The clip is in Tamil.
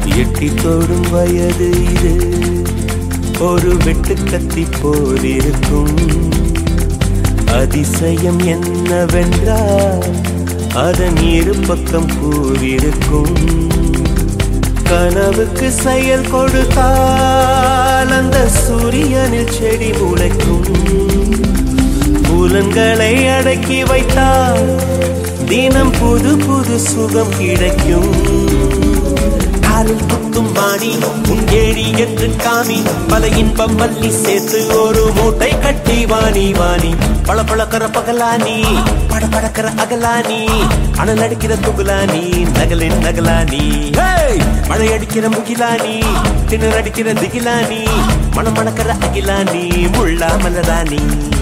எட்டி தொடும் வயது இது ஒரு வெட்டு கத்தி போல் இருக்கும் அதிசயம் என்னவென்றால் அதன் இரு பக்கம் கூறிருக்கும் கனவுக்கு செயல் கொடுத்தால் அந்த சூரியனில் செடி முளைக்கும் புலன்களை அடக்கி வைத்தால் தினம் புது புது சுகம் கிடைக்கும் காலில் குத்தும் மாணி உன் ஏழி என்று காமி பல இன்பம் மல்லி சேர்த்து ஒரு மூட்டை கட்டி வாணி வாணி பள பழக்கிற பகலானி பட படக்கிற அகலானி அனல் அடிக்கிற துகுலானி நகலின் நகலானி ஹேய்! மழை அடிக்கிற முகிலானி திணற அடிக்கிற திகிலானி மனம் மணக்கிற அகிலானி முள்ளா மலரானி